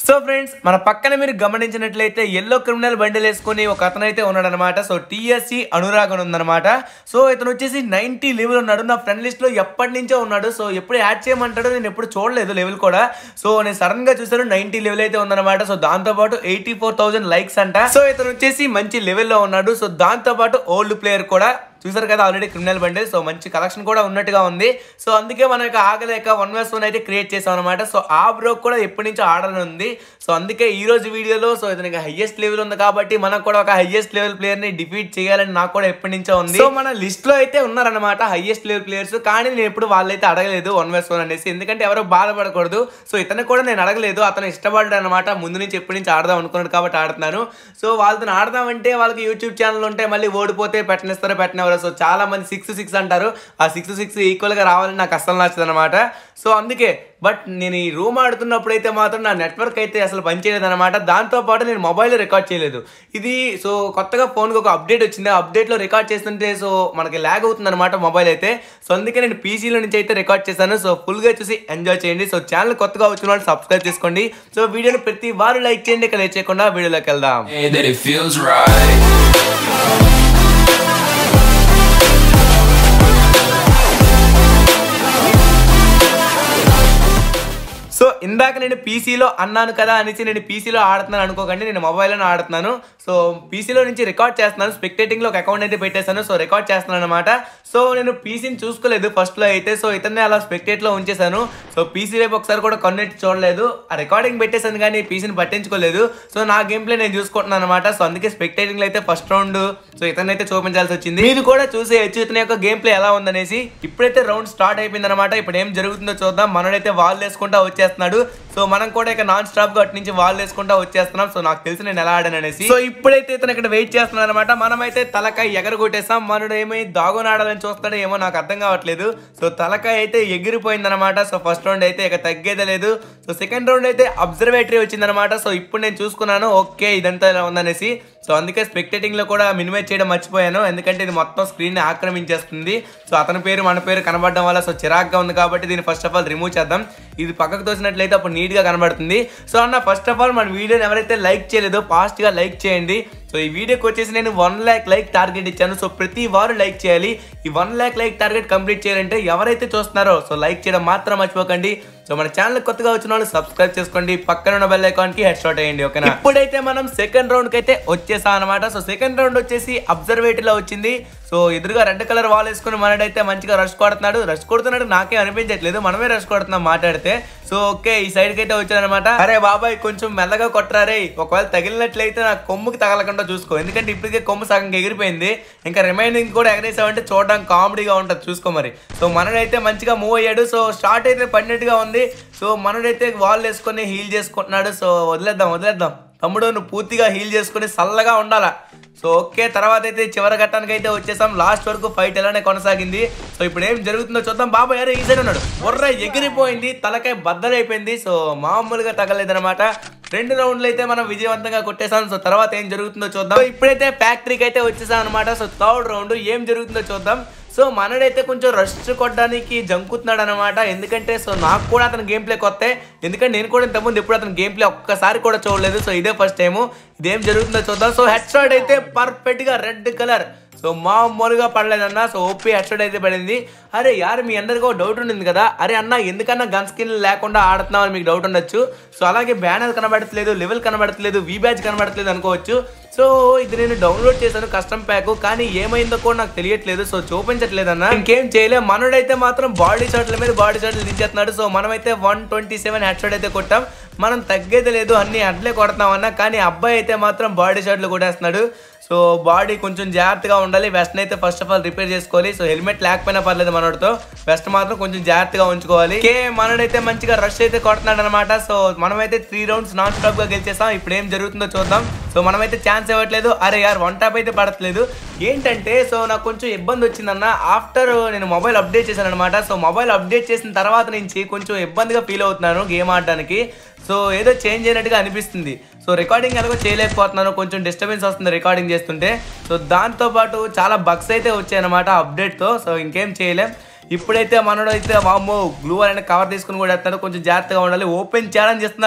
So friends మన పక్కన మీరు గమనించినట్లయితే ఎల్లో క్రిమినల్ బండిల్ వేసుకొని ఒక అతను అయితే ఉన్నాడు అనమాట సో టీఎస్సి అనురాగ్ అని ఉందన్నమాట సో ఇతను వచ్చేసి నైన్టీ లెవెల్ ఉన్నాడు నా ఫ్రెండ్ లిస్ట్ లో ఎప్పటి నుంచో ఉన్నాడు సో ఎప్పుడు యాడ్ చేయమంటాడో నేను ఎప్పుడు చూడలేదు లెవెల్ కూడా సో నేను సడన్ గా చూసాను నైన్టీ లెవెల్ అయితే ఉందన్నమాట సో దాంతో పాటు ఎయిటీ ఫోర్ థౌసండ్ లైక్స్ అంట సో ఇతను వచ్చేసి మంచి లెవెల్లో ఉన్నాడు సో దాంతో పాటు ఓల్డ్ ప్లేయర్ కూడా చూసారు కదా ఆల్రెడీ క్రిమినల్ బండిల్ సో మంచి కలెక్షన్ కూడా ఉన్నట్టుగా ఉంది సో అందుకే మనకి ఆగలేక వన్ వర్స్ వన్ అయితే క్రియేట్ చేసాం అనమాట సో ఆ బ్రో కూడా ఎప్పటి నుంచో ఆడాలని ఉంది సో అందుకే ఈ రోజు వీడియోలో సో ఇతనికి హైయెస్ట్ లెవెల్ ఉంది కాబట్టి మనకు కూడా ఒక హైయెస్ట్ లెవెల్ ప్లేయర్ ని డిఫీట్ చేయాలని నాకు కూడా ఎప్పటి నుంచో ఉంది సో మన లిస్ట్ లో అయితే ఉన్నారనమాట హైయెస్ట్ లెవెల్ ప్లేయర్స్ కానీ నేను ఎప్పుడు వాళ్ళైతే అడగలేదు వన్ వర్స్ వన్ అనేసి ఎందుకంటే ఎవరో బాధపడకూడదు సో ఇతను కూడా నేను అడగలేదు అతను ఇష్టపడ్డాడు అనమాట ముందు నుంచి ఎప్పటి నుంచి ఆడదాం అనుకున్నాడు కాబట్టి ఆడుతున్నాను సో వాళ్ళతో ఆడదామంటే వాళ్ళకి యూట్యూబ్ ఛానల్ ఉంటే మళ్ళీ ఓడిపోతే పెట్టనిస్తారో పెట్టనివ్వరు సో చాలా మంది సిక్స్ సిక్స్ అంటారు ఆ సిక్స్ సిక్స్ ఈక్వల్ గా రావాలని నాకు అస్సలు నచ్చదు అనమాట సో అందుకే బట్ నేను ఈ రూమ్ ఆడుతున్నప్పుడు అయితే మాత్రం నా నెట్వర్క్ అయితే అసలు పనిచేయలేదు అనమాట దాంతో పాటు నేను మొబైల్ రికార్డ్ చేయలేదు ఇది సో కొత్తగా ఫోన్కి ఒక అప్డేట్ వచ్చింది ఆ update లో రికార్డ్ చేస్తుంటే సో మనకి ల్యాగ్ అవుతుంది అనమాట మొబైల్ అయితే సో అందుకే నేను పీసీలో నుంచి అయితే రికార్డ్ చేశాను సో full గా చూసి ఎంజాయ్ చేయండి సో ఛానల్ కొత్తగా వచ్చిన వాళ్ళు సబ్స్క్రైబ్ చేసుకోండి సో వీడియోని ప్రతి వారు లైక్ చేయండి ఇక లేట్ చేయకుండా వీడియోలోకి వెళ్దాం way that it feels right. So ఇందాక నేను పీసీలో అన్నాను కదా అనేసి నేను పీసీలో ఆడుతున్నాను అనుకోకండి నేను మొబైల్లో ఆడుతున్నాను సో పీసీలో నుంచి రికార్డ్ చేస్తున్నాను స్పెక్టేటింగ్లో ఒక అకౌంట్ అయితే పెట్టేశాను సో రికార్డ్ చేస్తున్నాను అనమాట సో నేను పీసీని చూసుకోలేదు ఫస్ట్లో అయితే సో ఇతన్ని అలా స్పెక్టేట్లో ఉంచేశాను సో పీసీ వైపు ఒకసారి కూడా కన్నెట్టి చూడలేదు ఆ రికార్డింగ్ పెట్టేశాను కానీ పీసీని పట్టించుకోలేదు సో నా గేమ్ ప్లే నేను చూసుకుంటున్నాను అనమాట సో అందుకే స్పెక్టేటింగ్లో అయితే ఫస్ట్ రౌండ్ సో ఇతన్ని అయితే చూపించాల్సి వచ్చింది మీరు కూడా చూసేయచ్చు ఇతని యొక్క గేమ్ ప్లే ఎలా ఉందనేసి ఇప్పుడైతే రౌండ్ స్టార్ట్ అయిపోయింది అనమాట ఇప్పుడు ఏం జరుగుతుందో చూద్దాం మనడైతే వాల్ వేసుకుంటా వచ్చేస్తున్నాడు సో మనం కూడా ఇక నాన్ స్టాప్ గా అటు నుంచి వాల్ వేసుకుంటా వచ్చేస్తున్నాం సో నాకు తెలిసి నేను ఎలా ఆడాను అనేసి సో ఇప్పుడైతే ఇతను ఇక్కడ వెయిట్ చేస్తున్నాడు అనమాట మనమైతే తలకాయ ఎగరగొట్టేసాం మనడు ఏమై దాగుని ఆడాలని చూస్తాడో ఏమో నాకు అర్థం కావట్లేదు సో తలకాయ అయితే ఎగిరిపోయింది అనమాట సో ఫస్ట్ రౌండ్ అయితే ఇక తగ్గేదే లేదు సో సెకండ్ రౌండ్ అయితే అబ్జర్వేటరీ వచ్చిందనమాట సో ఇప్పుడు నేను చూసుకున్నాను ఓకే ఇదంతా ఇలా ఉందనేసి సో అందుకే స్పెక్టేటింగ్ లో కూడా మినిమైజ్ చేయడం మర్చిపోయాను ఎందుకంటే ఇది మొత్తం స్క్రీన్ ని ఆక్రమించేస్తుంది సో అతని పేరు మన పేరు కనబడడం వల్ల సో చిరాగ్గా ఉంది కాబట్టి దీన్ని ఫస్ట్ ఆఫ్ ఆల్ రిమూవ్ చేద్దాం ఇది పక్కకు తోసినట్లయితే అప్పుడు నీట్ గా కనబడుతుంది సో అన్న ఫస్ట్ ఆఫ్ ఆల్ మన వీడియోని ఎవరైతే లైక్ చేయలేదో ఫాస్ట్ గా లైక్ చేయండి సో ఈ వీడియోకి వచ్చేసి నేను వన్ ల్యాక్ లైక్ టార్గెట్ ఇచ్చాను సో ప్రతి వారు లైక్ చేయాలి ఈ one lakh like target complete చేయాలంటే ఎవరైతే చూస్తున్నారో సో లైక్ చేయడం మాత్రం మర్చిపోకండి సో మన ఛానల్ కొత్తగా వచ్చిన వాళ్ళు సబ్స్క్రైబ్ చేసుకోండి పక్కన ఉన్న బెల్ ఐకాన్ కి హెడ్ షాట్ అయ్యండి ఓకేనా ఇప్పుడైతే మనం సెకండ్ రౌండ్ కి అయితే వచ్చేసాం అనమాట సో సెకండ్ రౌండ్ వచ్చేసి అబ్జర్వేటరీలో వచ్చింది సో ఎదురుగా రెడ్ కలర్ వాల్ వేసుకుని మనడైతే మంచిగా రష్ కొడుతున్నాడు రష్ కొడుతున్నాడు నాకే అనిపించట్లేదు మనమే రష్ కొడుతున్నాం మాట్లాడితే సో ఓకే ఈ సైడ్ కి అయితే వచ్చానమాట అరే బాబాయ్ కొంచెం మెల్లగా కొట్టరారే ఒకవేళ తగిలినట్లయితే నా కొమ్ముకి తగలకుండా చూసుకో ఎందుకంటే ఇప్పటికే కొమ్ము సగం ఎగిరిపోయింది ఇంకా రిమైనింగ్ కూడా ఎగరేసామంటే చూడడానికి కామెడీగా ఉంటుంది చూసుకో మరి సో మనడైతే మంచిగా మూవ్ అయ్యాడు సో స్టార్ట్ అయితే పడినట్టుగా ఉంది సో మనడైతే వాల్ వేసుకొని హీల్ చేసుకుంటున్నాడు సో వదిలేద్దాం వదిలేద్దాం తమ్ముడు నువ్వు పూర్తిగా హీల్ చేసుకుని చల్లగా ఉండాలా సో ఓకే తర్వాత అయితే చివరి ఘట్టానికి అయితే వచ్చేసాం లాస్ట్ వరకు ఫైట్ ఎలానే కొనసాగింది సో ఇప్పుడు ఏం జరుగుతుందో చూద్దాం బాబాయ్ అరే ఈ సైడ్ ఉన్నాడు బుర్ర ఎగిరిపోయింది తలకాయ బద్దలైపోయింది సో మామూలుగా తగలేదన్నమాట రెండు రౌండ్లు అయితే మనం విజయవంతంగా కొట్టేసాం సో తర్వాత ఏం జరుగుతుందో చూద్దాం సో ఇప్పుడైతే ఫ్యాక్టరీకి అయితే వచ్చేసాం అనమాట సో థర్డ్ రౌండ్ ఏం జరుగుతుందో చూద్దాం సో మనడైతే కొంచెం రష్ కొట్టడానికి జంకుతున్నాడు అనమాట ఎందుకంటే సో నాకు కూడా అతని గేమ్ ప్లే కొత్త ఎందుకంటే నేను కూడా ఇంతకుముందు ఎప్పుడు అతని గేమ్ ప్లే ఒక్కసారి కూడా చూడలేదు సో ఇదే ఫస్ట్ టైము ఇదేం జరుగుతుందో చూద్దాం సో హెడ్ షాట్ అయితే పర్ఫెక్ట్ గా రెడ్ కలర్ సో మామూలుగా పడలేదన్న సో ఓపీ హెడ్ షాట్ అయితే పడింది అరే యార్ మీ అందరికీ డౌట్ ఉండింది కదా అరే అన్న ఎందుకన్నా గన్ స్కిన్ లేకుండా ఆడుతున్నామని మీకు డౌట్ ఉండొచ్చు సో అలాగే బ్యానర్ కనబడట్లేదు లెవెల్ కనబడట్లేదు వీ బ్యాచ్ కనబడట్లేదు అనుకోవచ్చు సో ఇది నేను డౌన్లోడ్ చేశాను కస్టమ్ ప్యాక్ కానీ ఏమైందో కూడా నాకు తెలియట్లేదు సో చూపించట్లేదు అన్న ఇంకేం చేయలే మనోడైతే మాత్రం బాడీ షాట్ల మీద బాడీ షాట్లు దించేస్తున్నాడు సో మనమైతే one twenty seven head shot అయితే కొట్టాం మనం తగ్గేది లేదు అన్ని అట్లే కొడతామన్నా కానీ అబ్బాయి అయితే మాత్రం బాడీ షాట్లు కొట్టేస్తున్నాడు సో బాడీ కొంచెం జాగ్రత్తగా ఉండాలి వెస్ట్ అయితే ఫస్ట్ ఆఫ్ ఆల్ రిపేర్ చేసుకోవాలి సో హెల్మెట్ లేకపోయినా పర్లేదు మనోడితో వెస్ట్ మాత్రం కొంచెం జాగ్రత్తగా ఉంచుకోవాలి కే మనోడైతే మంచిగా రష్ అయితే కొడుతున్నాడు అనమాట సో మనమైతే త్రీ రౌండ్స్ నాన్ స్టాప్ గా గెలిచేసాం ఇప్పుడు ఏం జరుగుతుందో చూద్దాం సో మనమైతే ఛాన్స్ ఇవ్వట్లేదు అరే యార్ వన్ టాప్ అయితే పడట్లేదు ఏంటంటే సో నాకు కొంచెం ఇబ్బంది వచ్చిందన్న ఆఫ్టర్ నేను మొబైల్ అప్డేట్ చేశాను అనమాట సో మొబైల్ అప్డేట్ చేసిన తర్వాత నుంచి కొంచెం ఇబ్బందిగా ఫీల్ అవుతున్నాను గేమ్ ఆడడానికి సో ఏదో చేంజ్ అయినట్టుగా అనిపిస్తుంది సో రికార్డింగ్ ఎలాగో చేయలేకపోతున్నాను కొంచెం డిస్టర్బెన్స్ వస్తుంది రికార్డింగ్ చేస్తుంటే సో దాంతోపాటు చాలా బగ్స్ అయితే వచ్చాయన్నమాట అప్డేట్తో సో ఇంకేం చేయలేం ఇప్పుడైతే మనోడు అయితే వామ్మో గ్లూ అనే కవర్ తీసుకుని కూడా వేస్తున్నాడు కొంచెం జాగ్రత్తగా ఉండాలి ఓపెన్ ఛాలెంజ్ చేస్తున్నాడు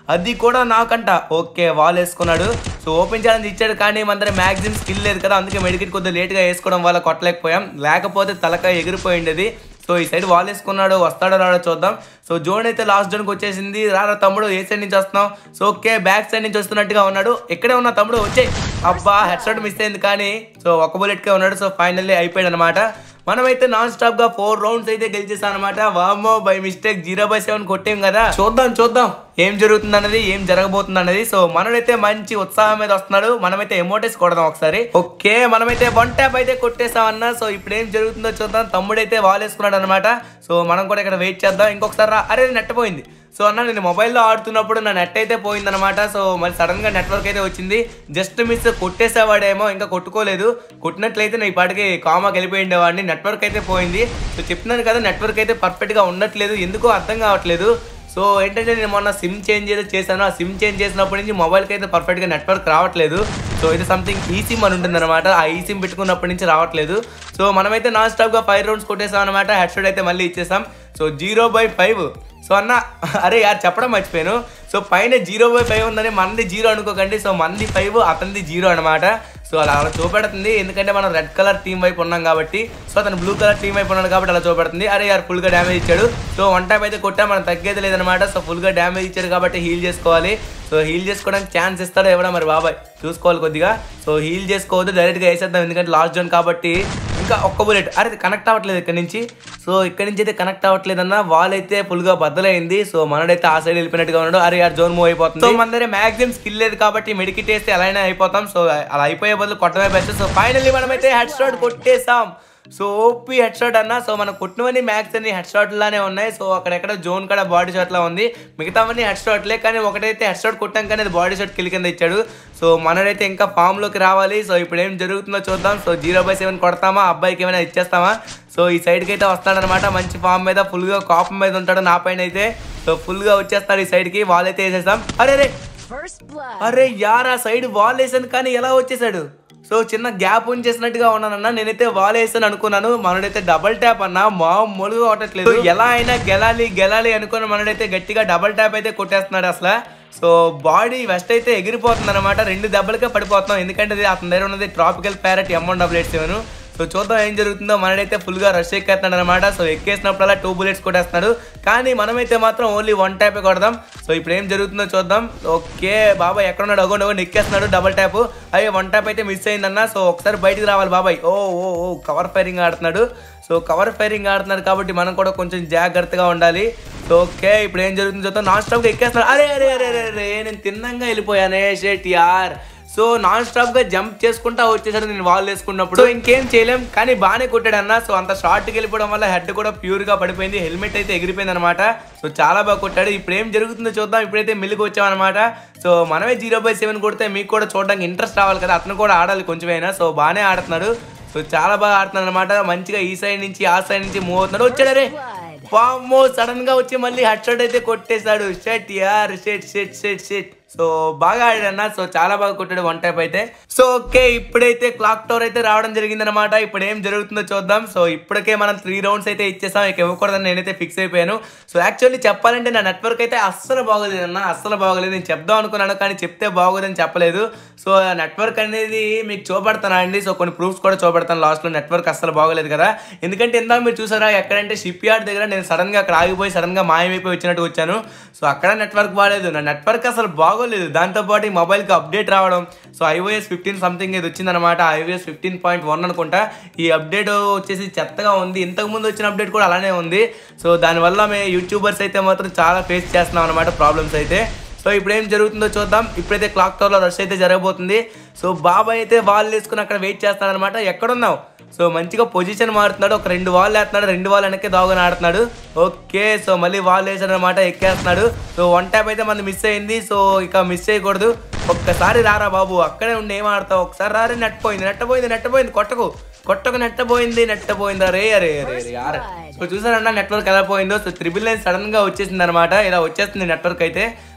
అది కూడా నాకంట ఓకే వాల్ వేసుకున్నాడు సో ఓపెన్ ఛాలెంజ్ ఇచ్చాడు కానీ మన దగ్గర మ్యాక్సిమం స్కిల్ లేదు కదా అందుకే మెడికెట్ కొద్దిగా లేట్గా వేసుకోవడం వల్ల కొట్టలేకపోయాం లేకపోతే తలకాయ ఎగిరిపోయిండేది సో ఈ సైడ్ వాల్ వేసుకున్నాడు వస్తాడో రాడో చూద్దాం సో జోన్ అయితే లాస్ట్ జోన్కి వచ్చేసింది రారా తమ్ముడు ఏ సైడ్ నుంచి వస్తున్నావు సో ఓకే బ్యాక్ సైడ్ నుంచి వస్తున్నట్టుగా ఉన్నాడు ఎక్కడే ఉన్నా తమ్ముడు వచ్చే అబ్బా హెడ్ షాట్ మిస్ అయింది కానీ సో ఒక బుల్లెట్కే ఉన్నాడు సో ఫైనల్లీ అయిపోయాడు అనమాట మనమైతే నాన్ స్టాప్ గా ఫోర్ రౌండ్స్ అయితే గెలిచేసాం అనమాట వామో by mistake zero by seven కొట్టాం కదా చూద్దాం చూద్దాం ఏం జరుగుతుంది అన్నది ఏం జరగబోతుంది అన్నది సో మనడైతే మంచి ఉత్సాహం మీద వస్తున్నాడు మనమైతే ఎమోటెస్ కొడదాం ఒకసారి ఓకే మనమైతే వన్ ట్యాప్ అయితే కొట్టేసాం అన్న సో ఇప్పుడు ఏం జరుగుతుందో చూద్దాం తమ్ముడైతే వాల్ వేసుకున్నాడు అనమాట సో మనం కూడా ఇక్కడ వెయిట్ చేద్దాం ఇంకొకసారి రా అరే నెట్టపోయింది సో అన్న నేను మొబైల్లో ఆడుతున్నప్పుడు నా నెట్ అయితే పోయిందనమాట సో మరి సడన్ గా నెట్వర్క్ అయితే వచ్చింది జస్ట్ మిస్ కొట్టేసేవాడేమో ఇంకా కొట్టుకోలేదు కొట్టినట్లయితే నేను ఈ పాటికి కామాకి వెళ్ళిపోయి ఉండేవాడిని నెట్వర్క్ అయితే పోయింది సో చెప్తున్నాను కదా నెట్వర్క్ అయితే పర్ఫెక్ట్ గా ఉండట్లేదు ఎందుకో అర్థం కావట్లేదు సో ఏంటంటే నేను మొన్న సిమ్ చేంజ్ ఏదో చేశాను ఆ సిమ్ చేంజ్ చేసినప్పటి నుంచి మొబైల్కి అయితే పర్ఫెక్ట్గా నెట్వర్క్ రావట్లేదు సో ఇది సంథింగ్ ఈ సిమ్ అని ఉంటుంది అనమాట ఆ ఈ సిమ్ పెట్టుకున్నప్పటి నుంచి రావట్లేదు సో మనమైతే నాన్ స్టాప్గా ఫైవ్ రౌండ్స్ కొట్టేసాం అనమాట హెడ్ షాట్ అయితే మళ్ళీ ఇచ్చేసాం so zero by five so అన్న అరే యార్ చెప్పడం మర్చిపోయాను సో పైన జీరో బై ఫైవ్ ఉందని మనది జీరో అనుకోకండి సో మనది ఫైవ్ అతనిది జీరో అనమాట సో అలా అలా చూపెడుతుంది ఎందుకంటే మనం రెడ్ కలర్ టీం వైపు ఉన్నాం కాబట్టి సో అతను బ్లూ కలర్ టీం వైపు ఉన్నాడు కాబట్టి అలా చూపెడుతుంది అరే యార్ ఫుల్గా డ్యామేజ్ ఇచ్చాడు సో వన్ టైప్ అయితే కొట్టా మనం తగ్గేది లేదనమాట సో ఫుల్గా డ్యామేజ్ ఇచ్చాడు కాబట్టి హీల్ చేసుకోవాలి సో హీల్ చేసుకోవడానికి ఛాన్స్ ఇస్తాడో ఎవడో మరి బాబాయ్ చూసుకోవాలి కొద్దిగా సో హీల్ చేసుకోవద్దు డైరెక్ట్గా వేసేద్దాం ఎందుకంటే లాస్ట్ జోన్ కాబట్టి ఇంకా ఒక్క బుల్లెట్ అరే కనెక్ట్ అవ్వట్లేదు ఇక్కడ నుంచి సో ఇక్కడ నుంచి అయితే కనెక్ట్ అవ్వట్లేదు అన్న వాల్ అయితే ఫుల్ గా బద్దలైంది సో మనడైతే ఆ సైడ్ వెళ్ళిపోయినట్టుగా ఉన్నాడు అరే యార్ జోన్ మూవ్ అయిపోతుంది సో మన దగ్గర మాక్సిమం స్కిల్ లేదు కాబట్టి మెడికిట్ వేస్తే ఎలా అయినా అయిపోతాం సో అలా అయిపోయే బదులు కొట్టమే బెస్ట్ సో ఫైనల్లీ మనమైతే హెడ్ షాట్ కొట్టేసాం సో ఓపీ హెడ్ షాట్ అన్న సో మనం కొట్టినవన్నీ మ్యాక్స్ అన్ని హెడ్ షాట్ లానే ఉన్నాయి సో అక్కడెక్కడ జోన్ కూడా బాడీ షాట్ లా ఉంది మిగతావన్నీ హెడ్ షాట్లే కానీ ఒకటైతే హెడ్ షాట్ కొట్టాం కానీ అది బాడీ షాట్ కిల్ కింద ఇచ్చాడు సో మనడైతే ఇంకా ఫామ్ లోకి రావాలి సో ఇప్పుడు ఏం జరుగుతుందో చూద్దాం సో జీరో బై సెవెన్ కొడతామా అబ్బాయికి ఏమైనా ఇచ్చేస్తామా సో ఈ సైడ్కి అయితే వస్తాడనమాట మంచి ఫామ్ మీద ఫుల్గా కాపం మీద ఉంటాడు నా పైన అయితే సో ఫుల్గా వచ్చేస్తాడు ఈ సైడ్కి వాల్ అయితే వేసేసాం అరే రే First blood. అరే యార్ ఆ సైడ్ వాల్ వేసాను కానీ ఎలా వచ్చేసాడు సో చిన్న గ్యాప్ ఉంచేసినట్టుగా ఉన్నానన్న నేనైతే వాల్ వేసాను అనుకున్నాను మనడైతే డబల్ ట్యాప్ అన్న మామూలుగా కొట్టట్లేదు ఎలా అయినా గెలాలి గెలాలి అనుకున్న మనడైతే గట్టిగా డబల్ ట్యాప్ అయితే కొట్టేస్తున్నాడు అసలు సో బాడీ వెస్ట్ అయితే ఎగిరిపోతుంది అనమాట రెండు దెబ్బలకే పడిపోతున్నాం ఎందుకంటే ఇది అతని దగ్గర ఉన్నది tropical parrot M one double eight seven so చూద్దాం ఏం జరుగుతుందో మనడైతే ఫుల్గా రష్ ఎక్కేస్తున్నాడు అనమాట సో ఎక్కేసినప్పుడల్లా టూ బుల్లెట్స్ కొట్టేస్తున్నాడు కానీ మనమైతే మాత్రం ఓన్లీ వన్ ట్యాపే కొడదాం సో ఇప్పుడు ఏం జరుగుతుందో చూద్దాం ఓకే బాబాయ్ ఎక్కడున్నాడు అగోండి అగోండి ఎక్కేస్తున్నాడు డబల్ ట్యాప్ అయ్యే వన్ ట్యాప్ అయితే మిస్ అయిందన్న సో ఒకసారి బయటికి రావాలి బాబాయ్ ఓ ఓ ఓ కవర్ ఫైరింగ్ ఆడుతున్నాడు సో కవర్ ఫైరింగ్ ఆడుతున్నాడు కాబట్టి మనం కూడా కొంచెం జాగ్రత్తగా ఉండాలి సో ఓకే ఇప్పుడు ఏం జరుగుతుందో చూద్దాం నాన్ స్టాప్గా ఎక్కేస్తున్నాడు అరే అరే అరే అరే అరే నేను తిన్నంగా వెళ్ళిపోయానే షేట్ యార్ సో నాన్ స్టాప్ గా జంప్ చేసుకుంటా వచ్చేసాడు నేను వాల్ వేసుకున్నప్పుడు సో ఇంకేం చేయలేం కానీ బాగానే కొట్టాడు అన్న సో అంత షార్ట్కి వెళ్ళిపోవడం వల్ల హెడ్ కూడా ప్యూర్ గా పడిపోయింది హెల్మెట్ అయితే ఎగిరిపోయింది అనమాట సో చాలా బాగా కొట్టాడు ఇప్పుడు ఏం జరుగుతుందో చూద్దాం ఇప్పుడైతే మిల్లుకి వచ్చామన్నమాట సో మనమే జీరో బై సెవెన్ కొడితే మీకు కూడా చూడడానికి ఇంట్రెస్ట్ రావాలి కదా అతను కూడా ఆడాలి కొంచెమైనా సో బాగానే ఆడుతున్నాడు సో చాలా బాగా ఆడుతున్నాడు అనమాట మంచిగా ఈ సైడ్ నుంచి ఆ సైడ్ నుంచి మూవ్ అవుతున్నాడు వచ్చాడు రే వామ్మో సడన్ గా వచ్చి మళ్ళీ హెడ్ షాట్ అయితే కొట్టేశాడు షెట్ యార్ షెట్ షెట్ షెట్ షెట్ సో బాగా ఆడాడన్న సో చాలా బాగా కొట్టాడు వన్ టైప్ అయితే సో ఓకే ఇప్పుడైతే క్లాక్ టవర్ అయితే రావడం జరిగిందనమాట ఇప్పుడు ఏం జరుగుతుందో చూద్దాం సో ఇప్పటికే మనం త్రీ రౌండ్స్ అయితే ఇచ్చేసాం ఇక ఇవ్వకూడదని నేనైతే ఫిక్స్ అయిపోయాను సో యాక్చువల్లీ చెప్పాలంటే నా నెట్వర్క్ అయితే అస్సలు బాగోలేదు అన్న అస్సలు బాగోలేదు నేను చెప్దాం అనుకున్నాను కానీ చెప్తే బాగోదని చెప్పలేదు సో ఆ నెట్వర్క్ అనేది మీకు చూపెడతాను అండి సో కొన్ని ప్రూఫ్స్ కూడా చూపెడతాను లాస్ట్లో నెట్వర్క్ అస్సలు బాగోలేదు కదా ఎందుకంటే ఇందాక మీరు చూసారా ఎక్కడంటే షిప్ యార్డ్ దగ్గర నేను సడన్ గా అక్కడ ఆగిపోయి సడన్ గా మాయమైపోయి వచ్చినట్టు వచ్చాను సో అక్కడ నెట్వర్క్ బాగాలేదు నా నెట్వర్క్ అసలు బాగోలేదు దాంతోపాటు ఈ మొబైల్కి అప్డేట్ రావడం సో ఐఓఎస్ ఫిఫ్టీన్ సంథింగ్ ఇది వచ్చిందనమాట ఐఓఎస్ ఫిఫ్టీన్ పాయింట్ వన్ అనుకుంటా ఈ అప్డేట్ వచ్చేసి చెత్తగా ఉంది ఇంతకు ముందు వచ్చిన అప్డేట్ కూడా అలానే ఉంది సో దానివల్ల మేము యూట్యూబర్స్ అయితే మాత్రం చాలా ఫేస్ చేస్తున్నాం అనమాట ప్రాబ్లమ్స్ అయితే సో ఇప్పుడు ఏం జరుగుతుందో చూద్దాం ఇప్పుడైతే క్లాక్ టవర్లో రష్ అయితే జరగబోతుంది సో బాబాయ్ అయితే వాల్ వేసుకుని అక్కడ వెయిట్ చేస్తాడు అనమాట ఎక్కడున్నావు సో మంచిగా పొజిషన్ మారుతున్నాడు ఒక రెండు వాల్ వేస్తున్నాడు రెండు వాల్ వెనక్కి దాగుని ఆడుతున్నాడు ఓకే సో మళ్ళీ వాల్ వేసాడు అనమాట ఎక్కేస్తున్నాడు సో వన్ ట్యాప్ అయితే మన మిస్ అయింది సో ఇక మిస్ చేయకూడదు ఒక్కసారి రారా బాబు అక్కడే ఉండి ఏం ఆడతావు ఒకసారి రారే నెట్టపోయింది నెట్టపోయింది నెట్టపోయింది కొట్టకు కొట్టకు నెట్టపోయింది నెట్టపోయింది అరే అరే అరే అరే యార్ సో చూసారన్నా నెట్వర్క్ ఎలా పోయిందో సో త్రిబుల్ నైన్ సడన్ గా వచ్చేసింది అనమాట ఇలా వచ్చేస్తుంది నెట్వర్క్ అయితే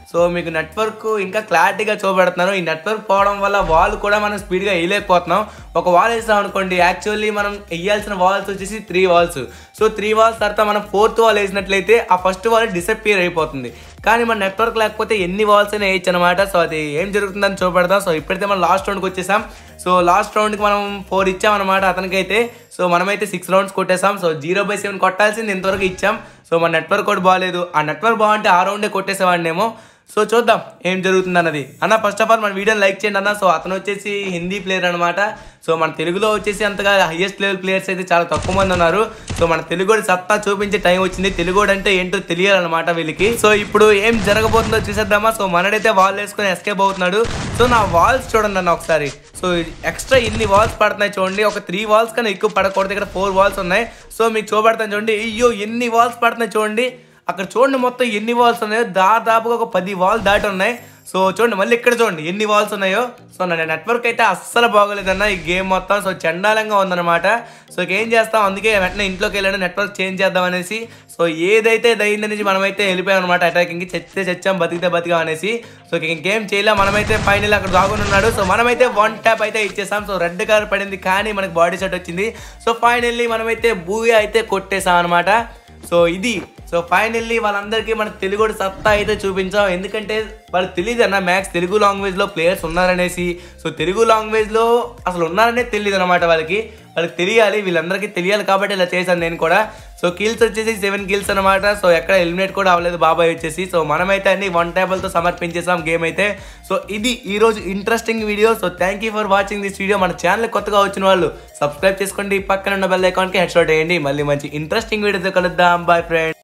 సో మీకు నెట్వర్క్ ఇంకా క్లారిటీగా చూపెడుతున్నాను ఈ నెట్వర్క్ పోవడం వల్ల వాల్ కూడా మనం స్పీడ్గా వేయలేకపోతున్నాం ఒక వాల్ వేసాం అనుకోండి యాక్చువల్లీ మనం వేయాల్సిన వాల్స్ వచ్చేసి three walls so three walls తర్వాత మనం ఫోర్త్ వాల్ వేసినట్లయితే ఆ ఫస్ట్ వాల్ డిసప్పియర్ అయిపోతుంది కానీ మన నెట్వర్క్ లేకపోతే ఎన్ని వాల్స్ అయినా వేయచ్చు అనమాట సో అది ఏం జరుగుతుందని చూపెడతాం సో ఇప్పుడైతే మనం లాస్ట్ రౌండ్కి వచ్చేసాం సో లాస్ట్ రౌండ్కి మనం ఫోర్ ఇచ్చామన్నమాట అతనికైతే సో మనమైతే సిక్స్ రౌండ్స్ కొట్టేసాం సో జీరో బై సెవెన్ కొట్టాల్సింది ఇంతవరకు ఇచ్చాం సో మన నెట్వర్క్ కూడా బాగాలేదు ఆ నెట్వర్క్ బాగుంటే ఆ రౌండే కొట్టేసేవాడినేమో సో చూద్దాం ఏం జరుగుతుంది అన్నది అన్న ఫస్ట్ ఆఫ్ ఆల్ మన వీడియోని లైక్ చేయండి అన్న సో అతను వచ్చేసి హిందీ ప్లేయర్ అనమాట సో మన తెలుగులో వచ్చేసి అంతగా హైయెస్ట్ లెవెల్ ప్లేయర్స్ అయితే చాలా తక్కువ మంది ఉన్నారు సో మన తెలుగుడి సత్తా చూపించే టైం వచ్చింది తెలుగుడు అంటే ఏంటో తెలియాలన్నమాట వీళ్ళకి సో ఇప్పుడు ఏం జరగబోతుందో చూసేద్దామా సో మనడైతే వాల్ వేసుకొని ఎస్కేప్ అవుతున్నాడు సో నా వాల్స్ చూడండి అన్న ఒకసారి సో ఎక్స్ట్రా ఇన్ని వాల్స్ పడుతున్నాయి చూడండి ఒక త్రీ వాల్స్ కన్నా ఎక్కువ పడకూడదు ఇక్కడ ఫోర్ వాల్స్ ఉన్నాయి సో మీకు చూపెడతాను చూడండి అయ్యో ఎన్ని వాల్స్ పడుతున్నాయి చూడండి అక్కడ చూడండి మొత్తం ఎన్ని వాల్స్ ఉన్నాయో దాదాపుగా ఒక పది వాల్ దాటి ఉన్నాయి సో చూడండి మళ్ళీ ఇక్కడ చూడండి ఎన్ని వాల్స్ ఉన్నాయో సో నా నెట్వర్క్ అయితే అస్సలు బాగోలేదన్న ఈ గేమ్ మొత్తం సో చండాలంగా ఉందన్నమాట సో ఇక ఏం చేస్తాం అందుకే వెంటనే ఇంట్లోకి వెళ్ళాను నెట్వర్క్ చేంజ్ చేద్దాం అనేసి సో ఏదైతే దయింది నుంచి మనమైతే వెళ్ళిపోయాం అనమాట అటాకింగ్కి చచ్చితే చచ్చాం బతికితే బతికాం అనేసి సో ఇక ఇంకేం చేయలేం మనమైతే ఫైనల్ అక్కడ దాగుని ఉన్నాడు సో మనమైతే వన్ ట్యాప్ అయితే ఇచ్చేసాం సో రెడ్ కలర్ పడింది కానీ మనకి బాడీ షాట్ వచ్చింది సో ఫైనల్లీ మనమైతే బూయా అయితే కొట్టేసాం అనమాట సో ఇది సో ఫైనల్లీ వాళ్ళందరికీ మన తెలుగు సత్తా అయితే చూపించాం ఎందుకంటే వాళ్ళు తెలియదు అన్న మ్యాక్స్ తెలుగు లాంగ్వేజ్లో ప్లేయర్స్ ఉన్నారనేసి సో తెలుగు లాంగ్వేజ్లో అసలు ఉన్నారనే తెలియదు అనమాట వాళ్ళకి వాళ్ళకి తెలియాలి వీళ్ళందరికీ తెలియాలి కాబట్టి ఇలా చేశాను నేను కూడా సో కిల్స్ వచ్చేసి సెవెన్ కిల్స్ అనమాట సో ఎక్కడ ఎలిమినేట్ కూడా అవ్వలేదు బాబాయ్ వచ్చేసి సో మనమైతే అన్ని వన్ టేబుల్తో సమర్పించేసాం గేమ్ అయితే సో ఇది ఈ రోజు interesting video so thank you for watching this video మన ఛానల్ కొత్తగా వచ్చిన వాళ్ళు సబ్స్క్రైబ్ చేసుకోండి పక్కన ఉన్న బెల్ ఐకాన్కి హెడ్ షాట్ వేయండి మళ్ళీ మంచి ఇంట్రెస్టింగ్ వీడియోతో కలుద్దాం బాయ్ ఫ్రెండ్